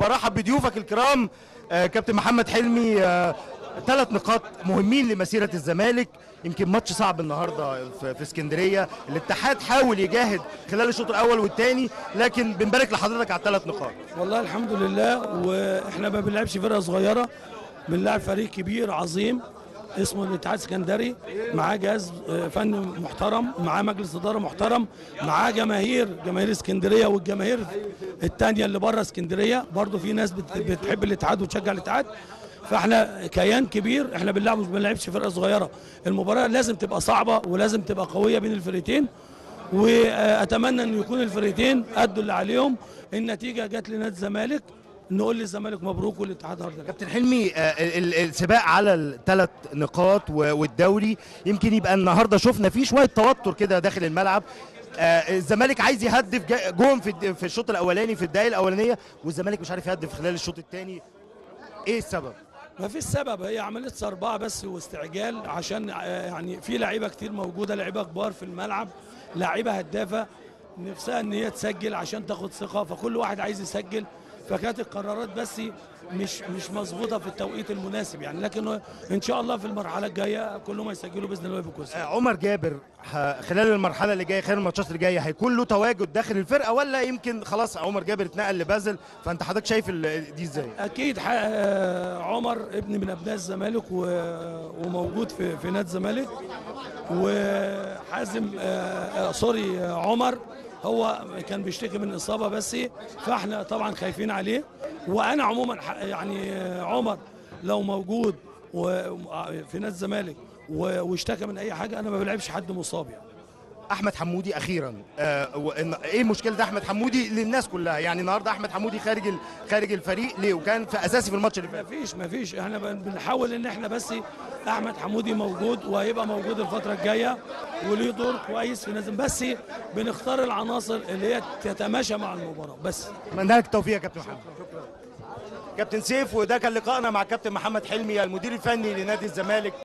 برحب بضيوفك الكرام آه، كابتن محمد حلمي ثلاث نقاط مهمين لمسيره الزمالك يمكن ماتش صعب النهارده في في اسكندريه الاتحاد حاول يجاهد خلال الشوط الاول والثاني لكن بنبارك لحضرتك على الثلاث نقاط والله الحمد لله واحنا ما بنلعبش فرقه صغيره بنلعب فريق كبير عظيم اسمه الاتحاد السكندري معاه جهاز آه، فني محترم معاه مجلس اداره محترم معاه جماهير جماهير اسكندريه والجماهير التانية اللي بره اسكندريه برضو في ناس بت- بتحب الاتحاد وتشجع الاتحاد فاحنا كيان كبير احنا بنلعب مش بنلعبش فرقه صغيره المباراه لازم تبقى صعبه ولازم تبقى قويه بين الفرقتين واتمنى ان يكون الفرقتين ادوا اللي عليهم النتيجه جت لنادي الزمالك نقول للزمالك مبروك والاتحاد هارد لك. كابتن حلمي آه، ال- ال- السباق على الثلاث نقاط و- والدوري يمكن يبقى النهارده شفنا فيه شويه توتر كده داخل الملعب آه، الزمالك عايز يهدف جا- جون في الد- في الشوط الاولاني في الدقائق الاولانيه والزمالك مش عارف يهدف خلال الشوط الثاني ايه السبب؟ ما فيش سبب هي عمليه صربعه بس واستعجال عشان آه، يعني في لعيبه كتير موجوده لعيبه كبار في الملعب لعيبه هدافه نفسها ان هي تسجل عشان تاخد ثقه فكل واحد عايز يسجل فكانت القرارات بس مش مش مظبوطه في التوقيت المناسب يعني لكن ان شاء الله في المرحله الجايه كلهم هيسجلوا باذن الله يبقوا كويسين آه، عمر جابر ه- خلال المرحله اللي جايه خلال الماتشات اللي جايه هيكون له تواجد داخل الفرقه ولا يمكن خلاص عمر جابر اتنقل لبازل فانت حضرتك شايف ال- دي ازاي؟ اكيد ح- آه، عمر ابن من ابناء الزمالك و- وموجود في في نادي الزمالك وحازم آه، آه، سوري آه، عمر هو كان بيشتكي من اصابه بس فاحنا طبعا خايفين عليه وانا عموما ح- يعني آه، عمر لو موجود و- في نادي الزمالك و- واشتكى من اي حاجه انا ما بلعبش حد مصاب يعني احمد حمودي اخيرا آه وإن- ايه مشكله احمد حمودي للناس كلها يعني النهارده احمد حمودي خارج ال- خارج الفريق ليه وكان في اساسي في الماتش اللي ما فات فيش ما فيش احنا بن- بنحاول ان احنا بس احمد حمودي موجود وهيبقى موجود الفتره الجايه وليه دور كويس في نازم بس بنختار العناصر اللي هي تتماشى مع المباراه بس اتمنى لك التوفيق يا كابتن محمد كابتن سيف وده كان لقائنا مع كابتن محمد حلمي المدير الفني لنادي الزمالك